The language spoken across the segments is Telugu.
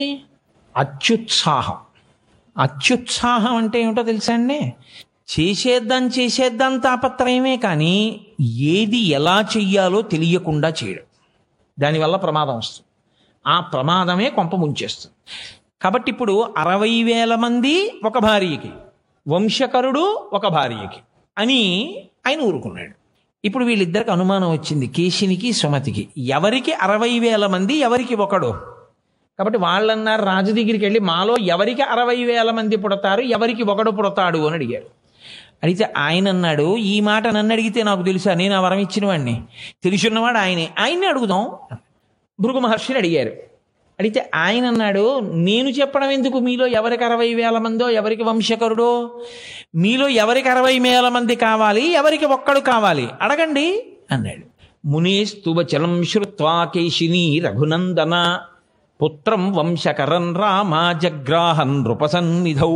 అత్యుత్సాహం అత్యుత్సాహం అంటే ఏమిటో తెలుసా అండి చేసేద్దాం చేసేద్దాం తాపత్రయమే కానీ ఏది ఎలా చెయ్యాలో తెలియకుండా చేయడం దానివల్ల ప్రమాదం వస్తుంది ఆ ప్రమాదమే కొంప ముంచేస్తుంది కాబట్టి ఇప్పుడు అరవై వేల మంది ఒక భార్యకి వంశకరుడు ఒక భార్యకి అని ఆయన ఊరుకున్నాడు ఇప్పుడు వీళ్ళిద్దరికి అనుమానం వచ్చింది కేశినికి సుమతికి ఎవరికి అరవై వేల మంది ఎవరికి ఒకడు కాబట్టి వాళ్ళన్నారు రాజు దగ్గరికి వెళ్ళి మాలో ఎవరికి అరవై వేల మంది పుడతారు ఎవరికి ఒకడు పుడతాడు అని అడిగారు అడిగితే ఆయన అన్నాడు ఈ మాట నన్ను అడిగితే నాకు తెలుసా నేను ఆ వరం ఇచ్చిన వాడిని తెలుసున్నవాడు ఆయనే ఆయన్ని అడుగుదాం భృగు మహర్షిని అడిగారు అడిగితే ఆయన అన్నాడు నేను చెప్పడం ఎందుకు మీలో ఎవరికి అరవై వేల మందో ఎవరికి వంశకరుడో మీలో ఎవరికి అరవై వేల మంది కావాలి ఎవరికి ఒక్కడు కావాలి అడగండి అన్నాడు మునేస్తువచలం శ్రుత్వా కేశిని రఘునందన పుత్రం వంశకరన్ రామ జగ్రాహన్ నృపసన్నిధౌ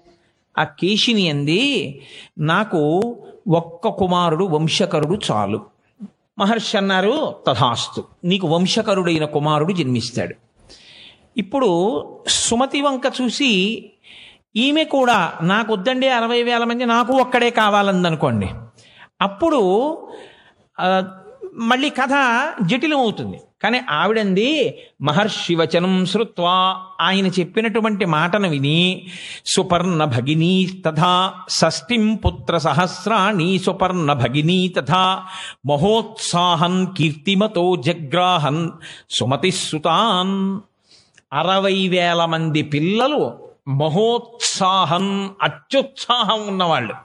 ఆ కేశిని అంది నాకు ఒక్క కుమారుడు వంశకరుడు చాలు మహర్షి అన్నారు తథాస్తు నీకు వంశకరుడైన కుమారుడు జన్మిస్తాడు ఇప్పుడు సుమతి వంక చూసి ఈమె కూడా నాకు వద్దండి అరవై వేల మంది నాకు ఒక్కడే కావాలందనుకోండి అప్పుడు ఆ, మళ్ళీ కథ జటిలం అవుతుంది కానీ ఆవిడంది మహర్షి వచనం శ్రుత్వా ఆయన చెప్పినటువంటి మాటను విని సుపర్ణ భగినీ తథా షష్ఠిం పుత్ర సహస్రాణి సుపర్ణ భగినీ తథా మహోత్సాహన్ కీర్తిమతో జగ్రాహన్ సుమతి సుతాన్ అరవై వేల మంది పిల్లలు మహోత్సాహం అత్యుత్సాహం ఉన్నవాళ్ళు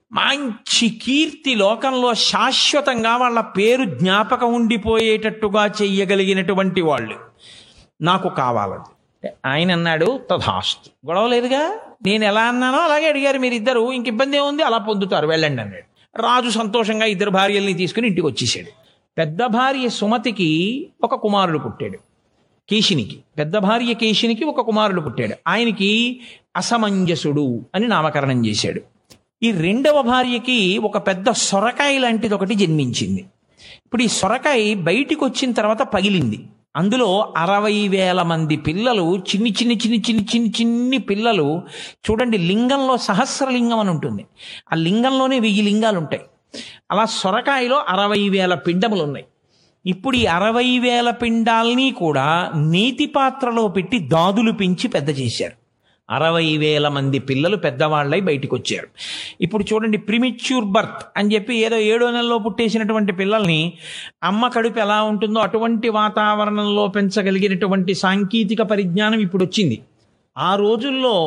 మంచి కీర్తి లోకంలో శాశ్వతంగా వాళ్ళ పేరు జ్ఞాపకం ఉండిపోయేటట్టుగా చెయ్యగలిగినటువంటి వాళ్ళు నాకు కావాలని ఆయన అన్నాడు తథాస్తు గొడవ లేదుగా నేను ఎలా అన్నానో అలాగే అడిగారు మీరిద్దరు ఇంక ఇబ్బంది ఏముంది అలా పొందుతారు వెళ్ళండి అన్నాడు రాజు సంతోషంగా ఇద్దరు భార్యల్ని తీసుకుని ఇంటికి వచ్చేసాడు పెద్ద భార్య సుమతికి ఒక కుమారుడు పుట్టాడు కేశినికి పెద్ద భార్య కేశినికి ఒక కుమారుడు పుట్టాడు ఆయనకి అసమంజసుడు అని నామకరణం చేశాడు ఈ రెండవ భార్యకి ఒక పెద్ద సొరకాయ లాంటిది ఒకటి జన్మించింది ఇప్పుడు ఈ సొరకాయ బయటికి వచ్చిన తర్వాత పగిలింది అందులో అరవై వేల మంది పిల్లలు చిన్ని చిన్ని చిన్ని చిన్ని చిన్ని చిన్ని పిల్లలు చూడండి లింగంలో సహస్రలింగం అని ఉంటుంది ఆ లింగంలోనే వెయ్యి లింగాలు ఉంటాయి అలా సొరకాయలో అరవై వేల పిండములు ఉన్నాయి ఇప్పుడు ఈ అరవై వేల పిండాల్ని కూడా నీతి పాత్రలో పెట్టి దాదులు పెంచి పెద్ద చేశారు అరవై వేల మంది పిల్లలు పెద్దవాళ్ళై బయటికి వచ్చారు ఇప్పుడు చూడండి ప్రిమిచ్యూర్ బర్త్ అని చెప్పి ఏదో ఏడో నెలలో పుట్టేసినటువంటి పిల్లల్ని అమ్మ కడుపు ఎలా ఉంటుందో అటువంటి వాతావరణంలో పెంచగలిగినటువంటి సాంకేతిక పరిజ్ఞానం ఇప్పుడు వచ్చింది ఆ రోజుల్లో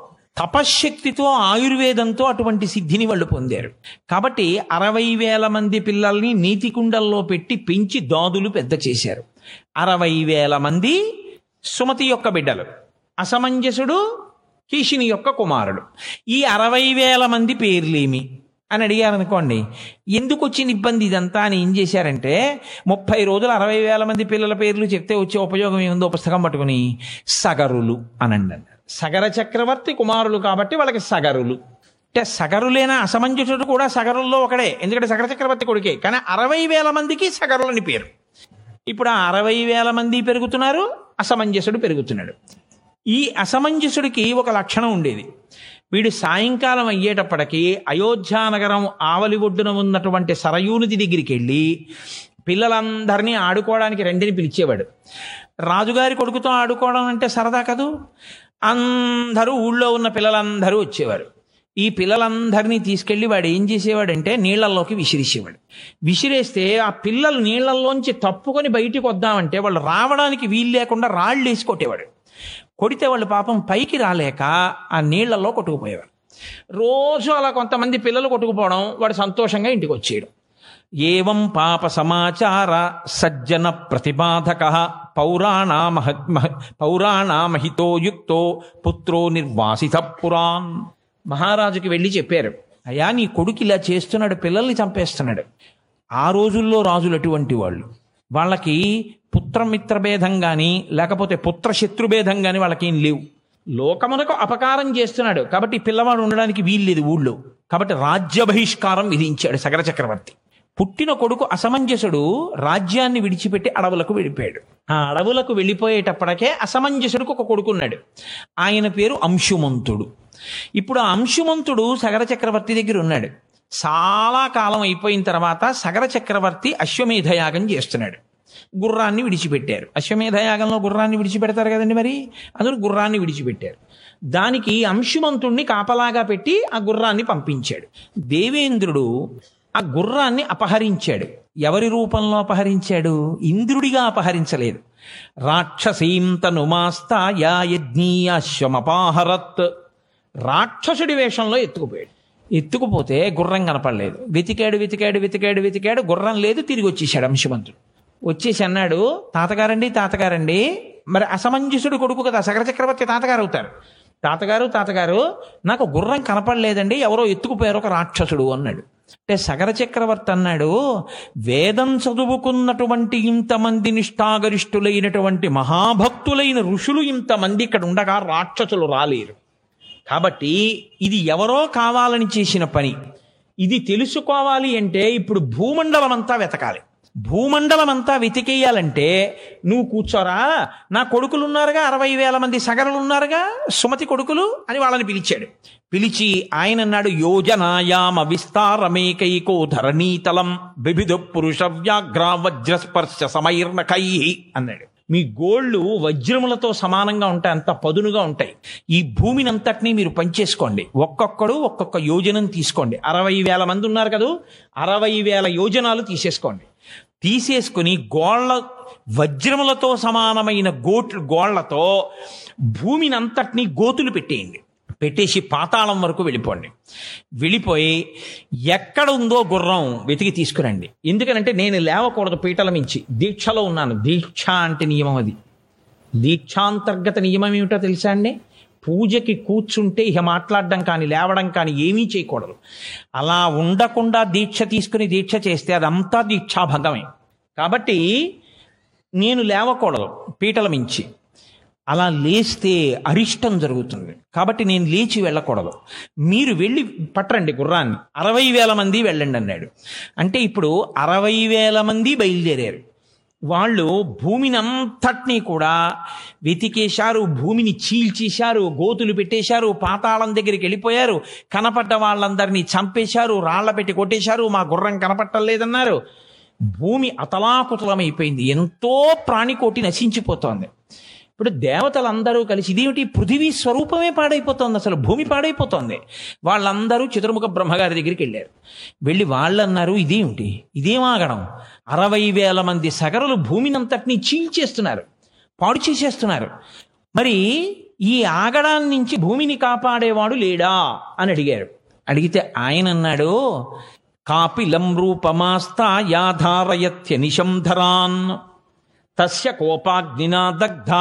తపశ్శక్తితో ఆయుర్వేదంతో అటువంటి సిద్ధిని వాళ్ళు పొందారు కాబట్టి అరవై వేల మంది పిల్లల్ని నీతి కుండల్లో పెట్టి పెంచి దాదులు పెద్ద చేశారు అరవై వేల మంది సుమతి యొక్క బిడ్డలు అసమంజసుడు కీషిని యొక్క కుమారుడు ఈ అరవై వేల మంది పేర్లేమి అని అడిగారు అనుకోండి ఎందుకు వచ్చిన ఇబ్బంది ఇదంతా అని ఏం చేశారంటే ముప్పై రోజులు అరవై వేల మంది పిల్లల పేర్లు చెప్తే వచ్చే ఉపయోగం ఏముందో పుస్తకం పట్టుకుని సగరులు అనండి అన్నారు సగర చక్రవర్తి కుమారులు కాబట్టి వాళ్ళకి సగరులు అంటే సగరులేనా అసమంజసుడు కూడా సగరుల్లో ఒకడే ఎందుకంటే సగర చక్రవర్తి కొడుకే కానీ అరవై వేల మందికి సగరులని పేరు ఇప్పుడు ఆ అరవై వేల మంది పెరుగుతున్నారు అసమంజసుడు పెరుగుతున్నాడు ఈ అసమంజసుడికి ఒక లక్షణం ఉండేది వీడు సాయంకాలం అయ్యేటప్పటికీ అయోధ్యానగరం ఆవలి ఒడ్డున ఉన్నటువంటి సరయూనిధి దగ్గరికి వెళ్ళి పిల్లలందరినీ ఆడుకోవడానికి రెండిని పిలిచేవాడు రాజుగారి కొడుకుతో ఆడుకోవడం అంటే సరదా కదూ అందరూ ఊళ్ళో ఉన్న పిల్లలందరూ వచ్చేవారు ఈ పిల్లలందరినీ తీసుకెళ్లి వాడు ఏం చేసేవాడంటే నీళ్లలోకి విసిరేసేవాడు విసిరేస్తే ఆ పిల్లలు నీళ్లలోంచి తప్పుకొని బయటికి వద్దామంటే వాళ్ళు రావడానికి వీలు లేకుండా రాళ్ళు వేసి కొట్టేవాడు కొడితే వాళ్ళు పాపం పైకి రాలేక ఆ నీళ్లలో కొట్టుకుపోయేవారు రోజు అలా కొంతమంది పిల్లలు కొట్టుకుపోవడం వాడు సంతోషంగా ఇంటికి వచ్చేయడం ఏవం పాప సమాచార సజ్జన ప్రతిపాదక పౌరాణామహ మహ- పౌరాణామహితో యుక్తో పుత్రో నిర్వాసిత పురాన్ మహారాజుకి వెళ్ళి చెప్పారు అయ్యా నీ కొడుకు ఇలా చేస్తున్నాడు పిల్లల్ని చంపేస్తున్నాడు ఆ రోజుల్లో రాజులు అటువంటి వాళ్ళు వాళ్ళకి పుత్రమిత్ర భేదం కానీ లేకపోతే పుత్ర శత్రుభేదం కానీ వాళ్ళకేం లేవు లోకమునకు అపకారం చేస్తున్నాడు కాబట్టి ఈ పిల్లవాడు ఉండడానికి వీల్లేదు ఊళ్ళో కాబట్టి రాజ్య బహిష్కారం విధించాడు సగర చక్రవర్తి పుట్టిన కొడుకు అసమంజసుడు రాజ్యాన్ని విడిచిపెట్టి అడవులకు వెళ్ళిపోయాడు ఆ అడవులకు వెళ్ళిపోయేటప్పటికే అసమంజసుడికి ఒక కొడుకున్నాడు ఆయన పేరు అంశుమంతుడు ఇప్పుడు ఆ అంశుమంతుడు సగర చక్రవర్తి దగ్గర ఉన్నాడు చాలా కాలం అయిపోయిన తర్వాత సగర చక్రవర్తి అశ్వమేధ యాగం చేస్తున్నాడు గుర్రాన్ని విడిచిపెట్టారు అశ్వమేధ యాగంలో గుర్రాన్ని విడిచిపెడతారు కదండి మరి అందులో గుర్రాన్ని విడిచిపెట్టారు దానికి అంశుమంతుణ్ణి కాపలాగా పెట్టి ఆ గుర్రాన్ని పంపించాడు దేవేంద్రుడు ఆ గుర్రాన్ని అపహరించాడు ఎవరి రూపంలో అపహరించాడు ఇంద్రుడిగా అపహరించలేదు రాక్షసీం తనుమాస్తాయా యజ్ఞీయాశ్వమపాహరత్ రాక్షసుడి వేషంలో ఎత్తుకుపోయాడు ఎత్తుకుపోతే గుర్రం కనపడలేదు వెతికాడు వెతికాడు వెతికాడు వెతికాడు గుర్రం లేదు తిరిగి వచ్చేసాడు అంశమంతుడు వచ్చేసి అన్నాడు తాతగారండి తాతగారండి మరి అసమంజసుడు కొడుకు కదా సగర చక్రవర్తి తాతగారు అవుతారు తాతగారు తాతగారు నాకు గుర్రం కనపడలేదండి ఎవరో ఎత్తుకుపోయారు ఒక రాక్షసుడు అన్నాడు అంటే సగర చక్రవర్తి అన్నాడు వేదం చదువుకున్నటువంటి ఇంతమంది నిష్ఠాగరిష్ఠులైనటువంటి మహాభక్తులైన ఋషులు ఇంతమంది ఇక్కడ ఉండగా రాక్షసులు రాలేరు కాబట్టి ఇది ఎవరో కావాలని చేసిన పని ఇది తెలుసుకోవాలి అంటే ఇప్పుడు భూమండలం అంతా వెతకాలి భూమండలం అంతా వెతికేయాలంటే నువ్వు కూర్చోరా నా కొడుకులు ఉన్నారుగా అరవై వేల మంది సగరులు ఉన్నారుగా సుమతి కొడుకులు అని వాళ్ళని పిలిచాడు పిలిచి ఆయన అన్నాడు యోజనాయామ విస్తారమేకైకో ధరణీతలం వివిధ పురుష వ్యాఘ్ర వజ్రస్పర్శ సమైర్నకై అన్నాడు మీ గోళ్ళు వజ్రములతో సమానంగా ఉంటాయి అంత పదునుగా ఉంటాయి ఈ భూమిని అంతటినీ మీరు పంచేసుకోండి ఒక్కొక్కడు ఒక్కొక్క యోజనం తీసుకోండి అరవై వేల మంది ఉన్నారు కదా అరవై వేల యోజనాలు తీసేసుకోండి తీసేసుకుని గోళ్ళ వజ్రములతో సమానమైన గోట్లు గోళ్లతో భూమిని అంతటినీ గోతులు పెట్టేయండి పెట్టేసి పాతాళం వరకు వెళ్ళిపోండి వెళ్ళిపోయి ఎక్కడ ఉందో గుర్రం వెతికి తీసుకురండి ఎందుకనంటే నేను లేవకూడదు పీటల మించి దీక్షలో ఉన్నాను దీక్ష అంటే నియమం అది దీక్షాంతర్గత నియమం ఏమిటో తెలుసా అండి పూజకి కూర్చుంటే ఇక మాట్లాడడం కానీ లేవడం కానీ ఏమీ చేయకూడదు అలా ఉండకుండా దీక్ష తీసుకుని దీక్ష చేస్తే అదంతా దీక్షాభంగమే కాబట్టి నేను లేవకూడదు పీటల మించి అలా లేస్తే అరిష్టం జరుగుతుంది కాబట్టి నేను లేచి వెళ్ళకూడదు మీరు వెళ్ళి పట్టరండి గుర్రాన్ని అరవై వేల మంది వెళ్ళండి అన్నాడు అంటే ఇప్పుడు అరవై వేల మంది బయలుదేరారు వాళ్ళు భూమిని అంతటినీ కూడా వెతికేశారు భూమిని చీల్చేశారు గోతులు పెట్టేశారు పాతాళం దగ్గరికి వెళ్ళిపోయారు కనపడ్డ వాళ్ళందరినీ చంపేశారు రాళ్ల పెట్టి కొట్టేశారు మా గుర్రం కనపట్టలేదన్నారు భూమి అతలాకుతలమైపోయింది ఎంతో ప్రాణికోటి నశించిపోతోంది ఇప్పుడు దేవతలందరూ కలిసి ఇదేమిటి పృథివీ స్వరూపమే పాడైపోతోంది అసలు భూమి పాడైపోతోంది వాళ్ళందరూ చతుర్ముఖ బ్రహ్మగారి దగ్గరికి వెళ్ళారు వెళ్ళి వాళ్ళు అన్నారు ఇదేమిటి ఇదేం ఆగడం అరవై వేల మంది సగరులు భూమినంతటినీ చీల్చేస్తున్నారు పాడు చేసేస్తున్నారు మరి ఈ ఆగడాన్ని నుంచి భూమిని కాపాడేవాడు లేడా అని అడిగారు అడిగితే ఆయన అన్నాడు కాపిలం రూపమాస్తా యాధారయత్య నిశంధరాన్ తస్య కోపాగ్నినా దగ్ధ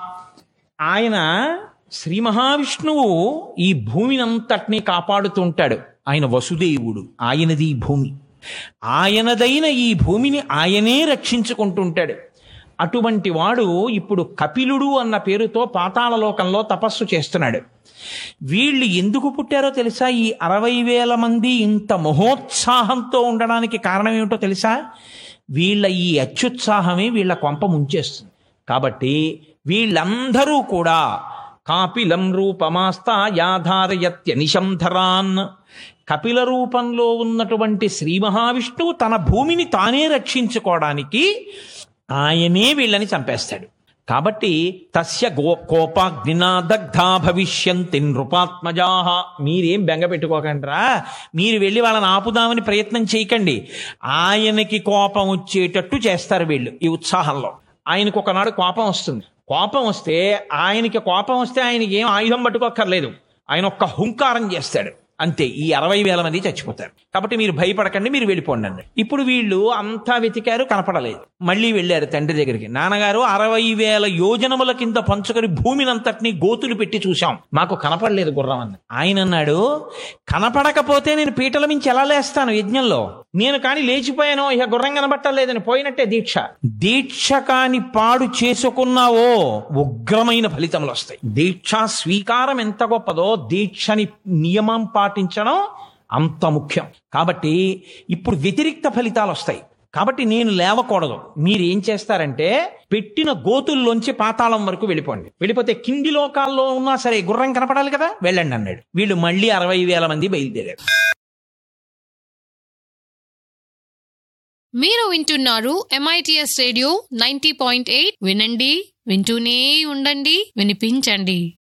ఆయన శ్రీ మహావిష్ణువు ఈ భూమినంతటినీ కాపాడుతూ ఉంటాడు ఆయన వసుదేవుడు ఆయనది ఈ భూమి ఆయనదైన ఈ భూమిని ఆయనే రక్షించుకుంటుంటాడు అటువంటి వాడు ఇప్పుడు కపిలుడు అన్న పేరుతో పాతాళలోకంలో తపస్సు చేస్తున్నాడు వీళ్ళు ఎందుకు పుట్టారో తెలుసా ఈ అరవై వేల మంది ఇంత మహోత్సాహంతో ఉండడానికి కారణం ఏమిటో తెలుసా వీళ్ళ ఈ అత్యుత్సాహమే వీళ్ళ కొంప ముంచేస్తుంది కాబట్టి వీళ్ళందరూ కూడా కాపిలం రూపమాస్తా యాధారయత్య నిశంధరాన్ కపిల రూపంలో ఉన్నటువంటి శ్రీ మహావిష్ణువు తన భూమిని తానే రక్షించుకోవడానికి ఆయనే వీళ్ళని చంపేస్తాడు కాబట్టి తస్య గో కోపాగ్నినా దగ్ధా భవిష్యంతి నృపాత్మజాహ మీరేం బెంగ పెట్టుకోకండిరా మీరు వెళ్ళి వాళ్ళని ఆపుదామని ప్రయత్నం చేయకండి ఆయనకి కోపం వచ్చేటట్టు చేస్తారు వీళ్ళు ఈ ఉత్సాహంలో ఆయనకు ఒకనాడు కోపం వస్తుంది కోపం వస్తే ఆయనకి కోపం వస్తే ఆయనకి ఏం ఆయుధం పట్టుకోక్కర్లేదు ఆయన ఒక్క హుంకారం చేస్తాడు అంతే ఈ అరవై వేల మంది చచ్చిపోతారు కాబట్టి మీరు భయపడకండి మీరు వెళ్ళిపోండి అండి ఇప్పుడు వీళ్ళు అంతా వెతికారు కనపడలేదు మళ్ళీ వెళ్ళారు తండ్రి దగ్గరికి నాన్నగారు అరవై వేల యోజనముల కింద పంచుకొని భూమిని అంతటిని గోతులు పెట్టి చూశాం మాకు కనపడలేదు గుర్రం అన్న ఆయన అన్నాడు కనపడకపోతే నేను పీటల మించి ఎలా లేస్తాను యజ్ఞంలో నేను కానీ లేచిపోయాను ఇక గుర్రం కనబట్టలేదని పోయినట్టే దీక్ష దీక్ష కాని పాడు చేసుకున్నావో ఉగ్రమైన ఫలితములు వస్తాయి దీక్ష స్వీకారం ఎంత గొప్పదో దీక్షని నియమం పాటించడం అంత ముఖ్యం కాబట్టి ఇప్పుడు వ్యతిరిక్త ఫలితాలు వస్తాయి కాబట్టి నేను లేవకూడదు మీరు ఏం చేస్తారంటే పెట్టిన గోతుల్లోంచి పాతాళం వరకు వెళ్ళిపోండి వెళ్ళిపోతే కింది లోకాల్లో ఉన్నా సరే గుర్రం కనపడాలి కదా వెళ్ళండి అన్నాడు వీళ్ళు మళ్ళీ అరవై వేల మంది బయలుదేరారు మీరు వింటున్నారు MITS radio ninety point eight వినండి వింటూనే ఉండండి వినిపించండి